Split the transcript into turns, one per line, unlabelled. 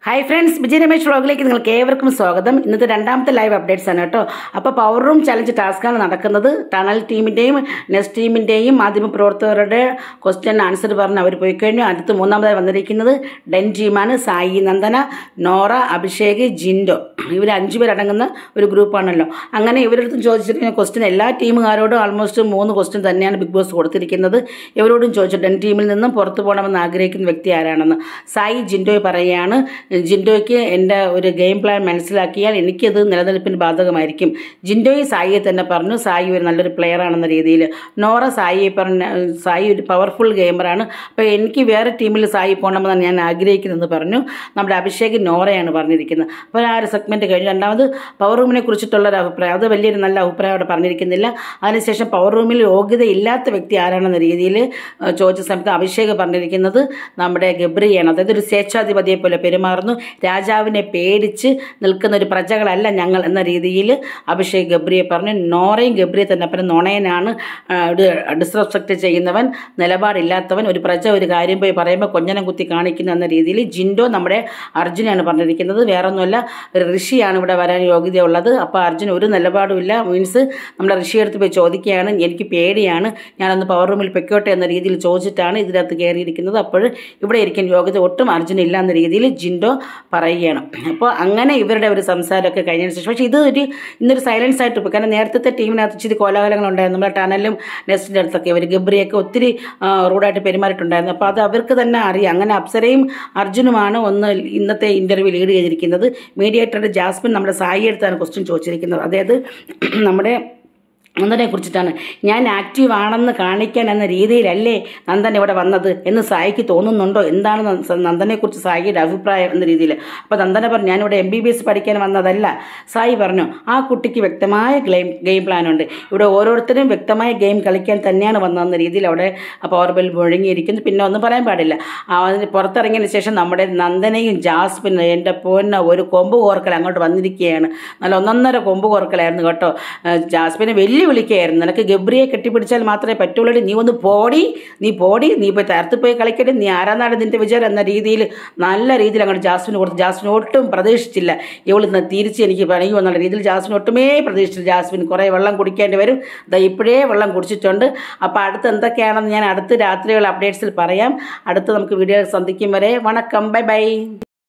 hi friends വിജയ രമേശ് വ്ളോഗിലേക്ക് നിങ്ങൾക്ക് ഏവർക്കും സ്വാഗതം ഇന്നത്തെ രണ്ടാമത്തെ ലൈവ് അപ്ഡേറ്റ്സ് ആണ് കേട്ടോ അപ്പോൾ പവർ റൂം ചലഞ്ച് ടാസ്ക്കാണ് നടക്കുന്നത് ടണൽ ടീമിൻ്റെയും നെക്സ്റ്റ് ടീമിൻ്റെയും മാധ്യമപ്രവർത്തകരുടെ ക്വസ്റ്റ്യൻ ആൻസർ പറഞ്ഞ് അവർ പോയി കഴിഞ്ഞു അടുത്ത് മൂന്നാമതായി വന്നിരിക്കുന്നത് ഡെൻ ടീമാണ് സായി നന്ദന നോറ അഭിഷേക് ജിൻഡോ ഇവർ അഞ്ചു പേരടങ്ങുന്ന ഒരു ഗ്രൂപ്പാണല്ലോ അങ്ങനെ ഇവരടുത്തും ചോദിച്ചിരിക്കുന്ന ക്വസ്റ്റ്യൻ എല്ലാ ടീമുകാരോടും ആൾമോസ്റ്റ് മൂന്ന് ക്വസ്റ്റ്യൻ തന്നെയാണ് ബിഗ് ബോസ് കൊടുത്തിരിക്കുന്നത് ഇവരോടും ചോദിച്ചു ഡെൻ ടീമിൽ നിന്നും പുറത്തു പോകണമെന്ന് ആഗ്രഹിക്കുന്ന വ്യക്തി ആരാണെന്ന് സായി ജിൻഡോയ് പറയുകയാണ് ജിൻഡോയ്ക്ക് എൻ്റെ ഒരു ഗെയിം പ്ലാൻ മനസ്സിലാക്കിയാൽ എനിക്കത് നിലനിൽപ്പിന് ബാധകമായിരിക്കും ജിൻഡോയ് സായിയെ തന്നെ പറഞ്ഞു സായി ഒരു നല്ലൊരു പ്ലെയർ ആണെന്ന രീതിയിൽ നോറ സായിയെ പറഞ്ഞ സായി ഒരു പവർഫുൾ ഗെയിമറാണ് അപ്പോൾ എനിക്ക് വേറെ ടീമിൽ സായി പോകണമെന്നാണ് ഞാൻ ആഗ്രഹിക്കുന്നതെന്ന് പറഞ്ഞു നമ്മുടെ അഭിഷേക് നോറയാണ് പറഞ്ഞിരിക്കുന്നത് അപ്പോൾ ആ ഒരു സെഗ്മെൻറ്റ് കഴിഞ്ഞു രണ്ടാമത് പവർ റൂമിനെ കുറിച്ചിട്ടുള്ള ഒരു അഭിപ്രായം അത് വലിയൊരു നല്ല അഭിപ്രായം അവിടെ പറഞ്ഞിരിക്കുന്നില്ല അതിനുശേഷം പവർ റൂമിൽ യോഗ്യതയില്ലാത്ത വ്യക്തി ആരാണെന്ന രീതിയിൽ ചോദിച്ച സമയത്ത് അഭിഷേക് പറഞ്ഞിരിക്കുന്നത് നമ്മുടെ ഗബ്രിയാണ് അതായത് ഒരു സ്വേച്ഛാധിപതിയെ പോലെ പെരുമാറുന്നു രാജാവിനെ പേടിച്ച് നിൽക്കുന്ന ഒരു പ്രജകളല്ല ഞങ്ങൾ എന്ന രീതിയിൽ അഭിഷേക് ഗബ്രിയെ പറഞ്ഞു നോറയും ഗബ്രിയെ തന്നെ അപ്പം നോണയനാണ് ആ, ഒരു ഡിസ്റെസ്പെക്ട് ചെയ്യുന്നവൻ നിലപാടില്ലാത്തവൻ ഒരു പ്രജ ഒരു കാര്യം പോയി പറയുമ്പോൾ കൊഞ്ഞനം കുത്തി കാണിക്കുന്നു എന്ന രീതിയിൽ ജിൻഡോ നമ്മുടെ അർജുനാണ് പറഞ്ഞിരിക്കുന്നത് വേറൊന്നുമല്ല ഒരു ഋഷിയാണ് ഇവിടെ വരാൻ യോഗ്യതയുള്ളത് അപ്പോൾ അർജുൻ ഒരു നിലപാടുമില്ല മീൻസ് നമ്മുടെ ഋഷിയുടെ അടുത്ത് പോയി ചോദിക്കുകയാണ് എനിക്ക് പേടിയാണ് ഞാനൊന്ന് പവർ റൂമിൽ പൊയ്ക്കോട്ടെ എന്ന രീതിയിൽ ചോദിച്ചിട്ടാണ് ഇതിനകത്ത് കയറിയിരിക്കുന്നത് അപ്പോൾ ഇവിടെ ഇരിക്കാൻ യോഗ്യത ഒട്ടും അർജുൻ ഇല്ല എന്ന രീതിയിൽ ജിൻഡോ പറയുകയാണ് അപ്പോൾ അങ്ങനെ ഇവരുടെ ഒരു സംസാരമൊക്കെ കഴിഞ്ഞതിന് ശേഷം പക്ഷേ ഇത് ഒരു ഇന്നൊരു സൈലൻസ് ആയിട്ട് പോയി കാരണം നേരത്തെ ടീമിനകത്ത് ഇച്ചിരി കോലാഹലങ്ങളുണ്ടായിരുന്നു നമ്മുടെ ടണലും നെസ്റ്റിൻ്റെ അടുത്തൊക്കെ ഇവർ ഗബ്രിയൊക്കെ ഒത്തിരി ആ, റൂഡായിട്ട് പെരുമാറിയിട്ടുണ്ടായിരുന്നു അപ്പോൾ അത് അവർക്ക് തന്നെ അറിയാം അങ്ങനെ അപ്സരയും അർജുനുമാണ് ഒന്ന് ഇന്നത്തെ ഇൻ്റർവ്യൂ ലീഡ് ചെയ്തിരിക്കുന്നത് മീഡിയേറ്ററുടെ ജാസ്മിൻ നമ്മുടെ സായി അടുത്താണ് ക്വസ്റ്റ്യൻ ചോദിച്ചിരിക്കുന്നത് അതായത് നമ്മുടെ നന്ദനെ കുറിച്ചിട്ടാണ് ഞാൻ ആക്റ്റീവ് ആണെന്ന് കാണിക്കാൻ എന്ന രീതിയിലല്ലേ നന്ദൻ ഇവിടെ വന്നത് എന്ന് സായിക്ക് തോന്നുന്നുണ്ടോ എന്താണ് നന്ദനെ കുറിച്ച് സായിയുടെ അഭിപ്രായം എന്ന രീതിയിൽ അപ്പോൾ നന്ദന പറഞ്ഞു ഞാനിവിടെ എം ബി ബി എസ് പഠിക്കാൻ വന്നതല്ല സായി പറഞ്ഞു ആ കുട്ടിക്ക് വ്യക്തമായ ഗെയിം ഗെയിം പ്ലാൻ ഉണ്ട് ഇവിടെ ഓരോരുത്തരും വ്യക്തമായ ഗെയിം കളിക്കാൻ തന്നെയാണ് വന്നതെന്ന രീതിയിൽ അവിടെ പവർ ബെൽ മുഴങ്ങിയിരിക്കുന്നു പിന്നെ ഒന്നും പറയാൻ പാടില്ല ആ, അതിന് പുറത്തിറങ്ങിയതിന് ശേഷം നമ്മുടെ നന്ദനയും ജാസ്മിനും എൻ്റെ പോന്ന ഒരു കൊമ്പ് കോർക്കൽ അങ്ങോട്ട് വന്നിരിക്കുകയാണ് നല്ല ഒന്നൊന്നര കൊമ്പ് കോർക്കലായിരുന്നു കേട്ടോ ആ, ജാസ്മിനെ വെല്ലുവിളിക്കുകയായിരുന്നു നിനക്ക് ഗബ്രിയെ കെട്ടിപ്പിടിച്ചാൽ മാത്രമേ പറ്റുള്ളൂ നീ ഒന്ന് പോടി നീ പോടി നീ പോയി തരത്ത് പോയി കളിക്കട്ടെ നീ ആരാന്നാണ് നിന്റെ വിചാരം എന്ന രീതിയിൽ നല്ല രീതിയിൽ അങ്ങോട്ട് ജാസ്മിന് കൊടുത്തു ജാസ്മിൻ ഒട്ടും പ്രതീക്ഷിച്ചില്ല ഇവൾ ഇന്ന് തിരിച്ച് എനിക്ക് പണിയും എന്നുള്ള രീതിയിൽ ജാസ്മിൻ ഒട്ടുമേ പ്രതീക്ഷിച്ചില്ല ജാസ്മിൻ കുറേ വെള്ളം കുടിക്കേണ്ടി വരും ദാ ഇപ്പോഴേ വെള്ളം കുടിച്ചിട്ടുണ്ട് അപ്പോൾ അടുത്ത് എന്തൊക്കെയാണെന്ന് ഞാൻ അടുത്ത രാത്രികൾ അപ്ഡേറ്റ്സിൽ പറയാം അടുത്ത് നമുക്ക് വീഡിയോ സന്ധിക്കും വരെ വണക്കം ബൈ ബൈ